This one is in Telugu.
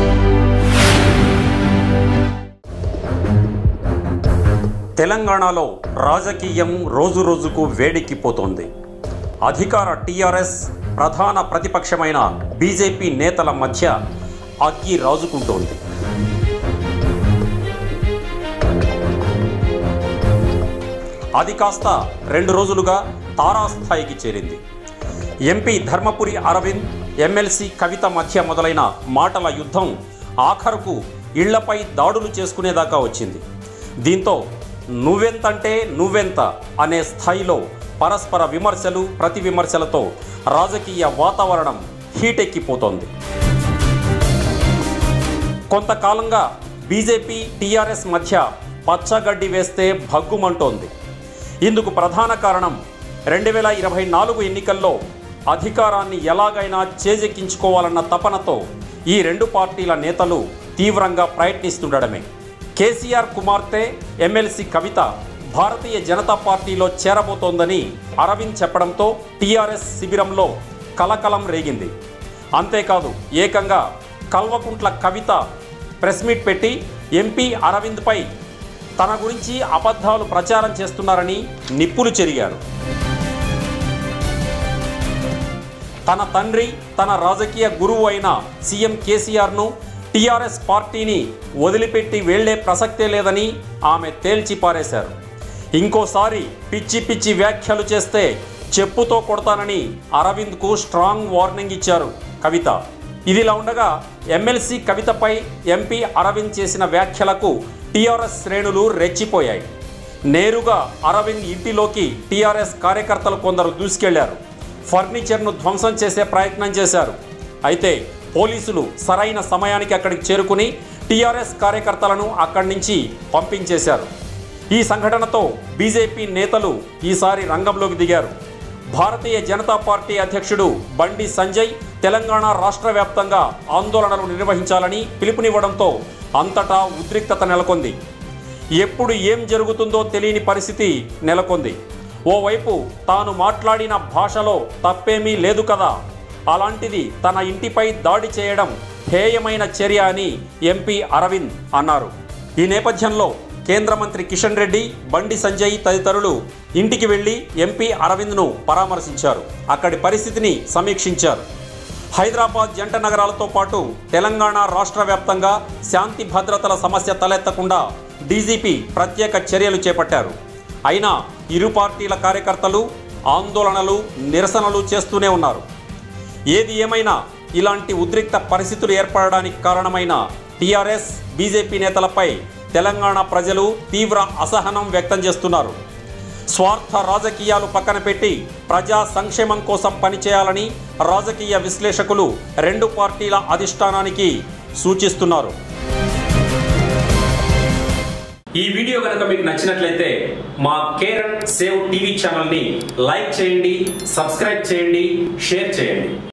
తెలంగాణలో రాజకీయం రోజురోజుకు వేడెక్కిపోతోంది అధికార టీఆర్ఎస్ ప్రధాన ప్రతిపక్షమైన బీజేపీ నేతల మధ్య అగ్గి రాజుకుంటోంది అది కాస్త రెండు రోజులుగా తారాస్థాయికి చేరింది ఎంపీ ధర్మపురి అరవింద్ ఎమ్మెల్సీ కవిత మధ్య మొదలైన మాటల యుద్ధం ఆఖరుకు ఇళ్లపై దాడులు చేసుకునేదాకా వచ్చింది దీంతో నువ్వెంతంటే నువ్వెంత అనే స్థాయిలో పరస్పర విమర్శలు ప్రతి విమర్శలతో రాజకీయ వాతావరణం హీటెక్కిపోతోంది కొంతకాలంగా బీజేపీ టీఆర్ఎస్ మధ్య పచ్చగడ్డి వేస్తే భగ్గుమంటోంది ఇందుకు ప్రధాన కారణం రెండు వేల ఇరవై నాలుగు ఎన్నికల్లో అధికారాన్ని ఎలాగైనా చేజెక్కించుకోవాలన్న తపనతో ఈ రెండు పార్టీల నేతలు తీవ్రంగా ప్రయత్నిస్తుండడమే కేసీఆర్ కుమార్తె ఎమ్మెల్సీ కవిత భారతీయ జనతా పార్టీలో చేరబోతోందని అరవింద్ చెప్పడంతో టీఆర్ఎస్ శిబిరంలో కలకలం రేగింది అంతేకాదు ఏకంగా కల్వకుంట్ల కవిత ప్రెస్ మీట్ పెట్టి ఎంపీ అరవింద్పై తన గురించి అబద్ధాలు ప్రచారం చేస్తున్నారని నిప్పులు చెరిగారు తన తండ్రి తన రాజకీయ గురువు అయిన సీఎం కేసీఆర్ను టీఆర్ఎస్ పార్టీని వదిలిపెట్టి వెళ్లే ప్రసక్తే లేదని ఆమె తేల్చి పారేశారు ఇంకోసారి పిచ్చి పిచ్చి వ్యాఖ్యలు చేస్తే చెప్పుతో కొడతానని అరవింద్కు స్ట్రాంగ్ వార్నింగ్ ఇచ్చారు కవిత ఇదిలా ఉండగా ఎమ్మెల్సీ కవితపై ఎంపీ అరవింద్ చేసిన వ్యాఖ్యలకు టీఆర్ఎస్ శ్రేణులు రెచ్చిపోయాయి నేరుగా అరవింద్ ఇంటిలోకి టీఆర్ఎస్ కార్యకర్తలు కొందరు దూసుకెళ్లారు ఫర్నిచర్ను ధ్వంసం చేసే ప్రయత్నం చేశారు అయితే పోలీసులు సరైన సమయానికి అక్కడికి చేరుకుని టీఆర్ఎస్ కార్యకర్తలను అక్కడి నుంచి పంపించేశారు ఈ సంఘటనతో బీజేపీ నేతలు ఈసారి రంగంలోకి దిగారు భారతీయ జనతా పార్టీ అధ్యక్షుడు బండి సంజయ్ తెలంగాణ రాష్ట్ర వ్యాప్తంగా ఆందోళనలు నిర్వహించాలని పిలుపునివ్వడంతో అంతటా ఉద్రిక్తత నెలకొంది ఎప్పుడు ఏం జరుగుతుందో తెలియని పరిస్థితి నెలకొంది ఓవైపు తాను మాట్లాడిన భాషలో తప్పేమీ లేదు కదా అలాంటిది తన ఇంటిపై దాడి చేయడం హేయమైన చర్య అని ఎంపీ అరవింద్ అన్నారు ఈ నేపథ్యంలో కేంద్ర మంత్రి కిషన్ రెడ్డి బండి సంజయ్ తదితరులు ఇంటికి వెళ్లి ఎంపీ అరవింద్ను పరామర్శించారు అక్కడి పరిస్థితిని సమీక్షించారు హైదరాబాద్ జంట నగరాలతో పాటు తెలంగాణ రాష్ట్ర వ్యాప్తంగా శాంతి భద్రతల సమస్య తలెత్తకుండా డీజీపీ ప్రత్యేక చర్యలు చేపట్టారు అయినా ఇరు పార్టీల కార్యకర్తలు ఆందోళనలు నిరసనలు చేస్తూనే ఉన్నారు ఏది ఏమైనా ఇలాంటి ఉద్రిక్త పరిస్థితులు ఏర్పడడానికి కారణమైన టీఆర్ఎస్ బీజేపీ నేతలపై తెలంగాణ ప్రజలు తీవ్ర అసహనం వ్యక్తం చేస్తున్నారు స్వార్థ రాజకీయాలు పక్కన పెట్టి ప్రజా సంక్షేమం కోసం పనిచేయాలని రాజకీయ విశ్లేషకులు రెండు పార్టీల అధిష్టానానికి సూచిస్తున్నారు ఈ వీడియో కనుక మీకు నచ్చినట్లయితే మా కేరన్ సేవ్ టీవీ ఛానల్ని లైక్ చేయండి సబ్స్క్రైబ్ చేయండి షేర్ చేయండి